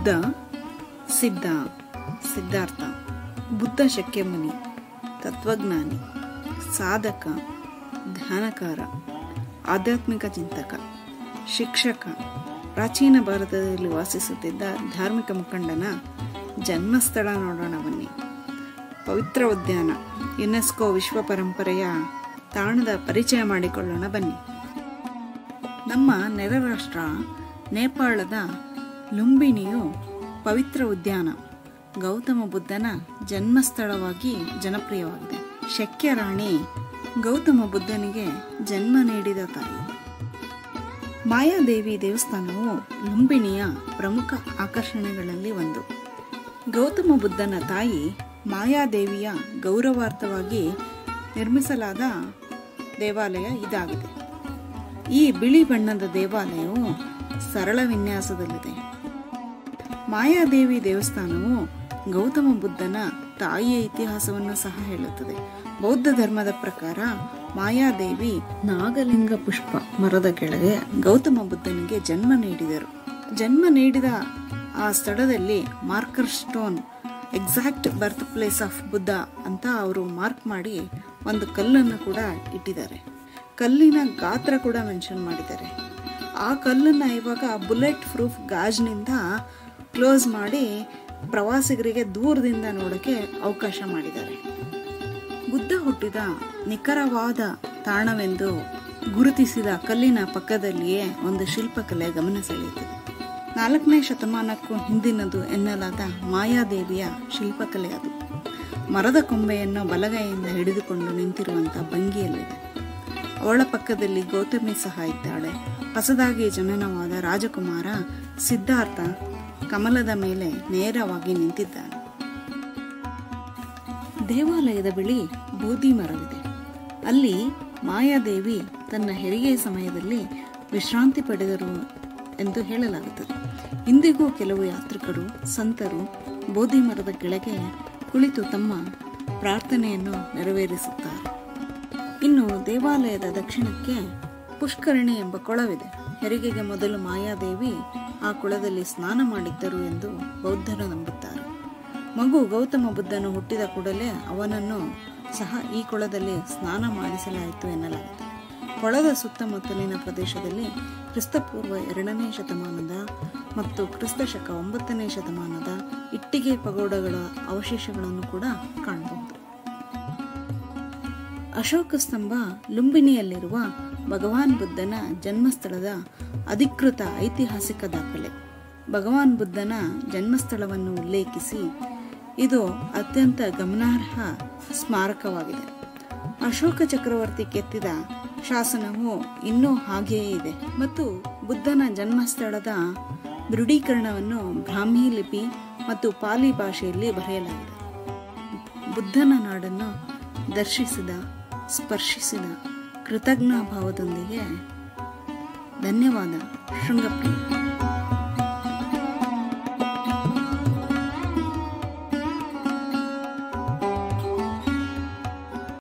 ಬುದ್ಧ ಸಿದ್ಧ ಸಿದ್ಧಾರ್ಥ ಬುದ್ಧ ಶಕ್ಯಮುನಿ ತತ್ವಜ್ಞಾನಿ ಸಾಧಕ ಧ್ಯಾನಕಾರ ಆಧ್ಯಾತ್ಮಿಕ ಚಿಂತಕ ಶಿಕ್ಷಕ ಪ್ರಾಚೀನ ಭಾರತದಲ್ಲಿ ವಾಸಿಸುತ್ತಿದ್ದ ಧಾರ್ಮಿಕ ಮುಖಂಡನ ಜನ್ಮಸ್ಥಳ ನೋಡೋಣ ಬನ್ನಿ ಪವಿತ್ರ ಉದ್ಯಾನ ಯುನೆಸ್ಕೋ ವಿಶ್ವ ಪರಂಪರೆಯ ತಾಣದ ಪರಿಚಯ ಮಾಡಿಕೊಳ್ಳೋಣ ಬನ್ನಿ ನಮ್ಮ ನೆರೆ ರಾಷ್ಟ್ರ ನೇಪಾಳದ ಲುಂಬಿನಿಯು ಪವಿತ್ರ ಉದ್ಯಾನ ಗೌತಮ ಬುದ್ಧನ ಜನ್ಮಸ್ಥಳವಾಗಿ ಜನಪ್ರಿಯವಾಗಿದೆ ಶಕ್ಯ ರಾಣಿ ಗೌತಮ ಬುದ್ಧನಿಗೆ ಜನ್ಮ ನೀಡಿದ ತಾಯಿ ಮಾಯಾದೇವಿ ದೇವಸ್ಥಾನವು ಲುಂಬಿನಿಯ ಪ್ರಮುಖ ಆಕರ್ಷಣೆಗಳಲ್ಲಿ ಒಂದು ಗೌತಮ ಬುದ್ಧನ ತಾಯಿ ಮಾಯಾದೇವಿಯ ಗೌರವಾರ್ಥವಾಗಿ ನಿರ್ಮಿಸಲಾದ ದೇವಾಲಯ ಇದಾಗಿದೆ ಈ ಬಿಳಿ ಬಣ್ಣದ ದೇವಾಲಯವು ಸರಳ ವಿನ್ಯಾಸದಲ್ಲಿದೆ ಮಾಯಾದೇವಿ ದೇವಸ್ಥಾನವು ಗೌತಮ ಬುದ್ಧನ ತಾಯಿಯ ಇತಿಹಾಸವನ್ನು ಸಹ ಹೇಳುತ್ತದೆ ಬೌದ್ಧ ಧರ್ಮದ ಪ್ರಕಾರ ಮಾಯಾದೇವಿ ನಾಗಲಿಂಗ ಪುಷ್ಪ ಮರದ ಕೆಳಗೆ ಗೌತಮ ಬುದ್ಧನಿಗೆ ಜನ್ಮ ನೀಡಿದರು ಜನ್ಮ ನೀಡಿದ ಆ ಸ್ಥಳದಲ್ಲಿ marker stone exact birth place of Buddha ಅಂತ ಅವರು ಮಾರ್ಕ್ ಮಾಡಿ ಒಂದು ಕಲ್ಲನ್ನು ಕೂಡ ಇಟ್ಟಿದ್ದಾರೆ ಕಲ್ಲಿನ ಗಾತ್ರ ಕೂಡ ಮೆನ್ಷನ್ ಮಾಡಿದ್ದಾರೆ ಆ ಕಲ್ಲನ್ನು ಇವಾಗ ಬುಲೆಟ್ ಪ್ರೂಫ್ ಗಾಜ್ನಿಂದ ಕ್ಲೋಸ್ ಮಾಡಿ ಪ್ರವಾಸಿಗರಿಗೆ ದೂರದಿಂದ ನೋಡೋಕ್ಕೆ ಅವಕಾಶ ಮಾಡಿದ್ದಾರೆ ಬುದ್ಧ ಹುಟ್ಟಿದ ನಿಖರವಾದ ತಾಣವೆಂದು ಗುರುತಿಸಿದ ಕಲ್ಲಿನ ಪಕ್ಕದಲ್ಲಿಯೇ ಒಂದು ಶಿಲ್ಪಕಲೆ ಗಮನ ಸೆಳೆಯುತ್ತದೆ ನಾಲ್ಕನೇ ಶತಮಾನಕ್ಕೂ ಹಿಂದಿನದು ಎನ್ನಲಾದ ಮಾಯಾದೇವಿಯ ಶಿಲ್ಪಕಲೆ ಅದು ಮರದ ಕೊಂಬೆಯನ್ನು ಬಲಗೈಯಿಂದ ಹಿಡಿದುಕೊಂಡು ನಿಂತಿರುವಂಥ ಭಂಗಿಯಲ್ಲಿದೆ ಅವಳ ಪಕ್ಕದಲ್ಲಿ ಗೌತಮಿ ಸಹ ಇದ್ದಾಳೆ ಹೊಸದಾಗಿ ಜನನವಾದ ರಾಜಕುಮಾರ ಸಿದ್ಧಾರ್ಥ ಕಮಲದ ಮೇಲೆ ನೇರವಾಗಿ ನಿಂತಿದ್ದಾನೆ ದೇವಾಲಯದ ಬಳಿ ಬೋಧಿ ಮರವಿದೆ ಅಲ್ಲಿ ಮಾಯಾದೇವಿ ತನ್ನ ಹೆರಿಗೆ ಸಮಯದಲ್ಲಿ ವಿಶ್ರಾಂತಿ ಪಡೆದರು ಎಂದು ಹೇಳಲಾಗುತ್ತದೆ ಇಂದಿಗೂ ಕೆಲವು ಯಾತ್ರಿಕರು ಸಂತರು ಬೋಧಿ ಮರದ ಕೆಳಗೆ ಕುಳಿತು ತಮ್ಮ ಪ್ರಾರ್ಥನೆಯನ್ನು ನೆರವೇರಿಸುತ್ತಾರೆ ಇನ್ನು ದೇವಾಲಯದ ದಕ್ಷಿಣಕ್ಕೆ ಪುಷ್ಕರಣಿ ಎಂಬ ಕೊಳವಿದೆ ಹೆರಿಗೆಗೆ ಮೊದಲು ಮಾಯಾದೇವಿ ಆ ಕೊಳದಲ್ಲಿ ಸ್ನಾನ ಮಾಡಿದ್ದರು ಎಂದು ಬೌದ್ಧರು ನಂಬುತ್ತಾರೆ ಮಗು ಗೌತಮ ಬುದ್ಧನು ಹುಟ್ಟಿದ ಕೂಡಲೇ ಅವನನ್ನು ಸಹ ಈ ಕೊಳದಲ್ಲಿ ಸ್ನಾನ ಮಾಡಿಸಲಾಯಿತು ಎನ್ನಲಾಗುತ್ತದೆ ಕೊಳದ ಸುತ್ತಮುತ್ತಲಿನ ಪ್ರದೇಶದಲ್ಲಿ ಕ್ರಿಸ್ತಪೂರ್ವ ಎರಡನೇ ಶತಮಾನದ ಮತ್ತು ಕ್ರಿಸ್ತಶಕ ಒಂಬತ್ತನೇ ಶತಮಾನದ ಇಟ್ಟಿಗೆ ಪಗೋಡಗಳ ಅವಶೇಷಗಳನ್ನು ಕೂಡ ಕಾಣಬಹುದು ಅಶೋಕ ಸ್ತಂಭ ಲುಂಬಿನಿಯಲ್ಲಿರುವ ಭಗವಾನ್ ಬುದ್ಧನ ಜನ್ಮಸ್ಥಳದ ಅಧಿಕೃತ ಐತಿಹಾಸಿಕ ದಾಖಲೆ ಭಗವಾನ್ ಬುದ್ಧನ ಜನ್ಮಸ್ಥಳವನ್ನು ಉಲ್ಲೇಖಿಸಿ ಇದು ಅತ್ಯಂತ ಗಮನಾರ್ಹ ಸ್ಮಾರಕವಾಗಿದೆ ಅಶೋಕ ಚಕ್ರವರ್ತಿ ಕೆತ್ತಿದ ಶಾಸನವು ಇನ್ನೂ ಹಾಗೆಯೇ ಇದೆ ಮತ್ತು ಬುದ್ಧನ ಜನ್ಮಸ್ಥಳದ ದೃಢೀಕರಣವನ್ನು ಬ್ರಾಹ್ಮಿ ಲಿಪಿ ಮತ್ತು ಪಾಲಿ ಭಾಷೆಯಲ್ಲಿ ಬರೆಯಲಾಗಿದೆ ಬುದ್ಧನ ನಾಡನ್ನು ದರ್ಶಿಸಿದ ಸ್ಪರ್ಶಿಸಿದ ಕೃತಜ್ಞ ಭಾವದೊಂದಿಗೆ ಧನ್ಯವಾದ ಶೃಂಗಪ್ರಿಯ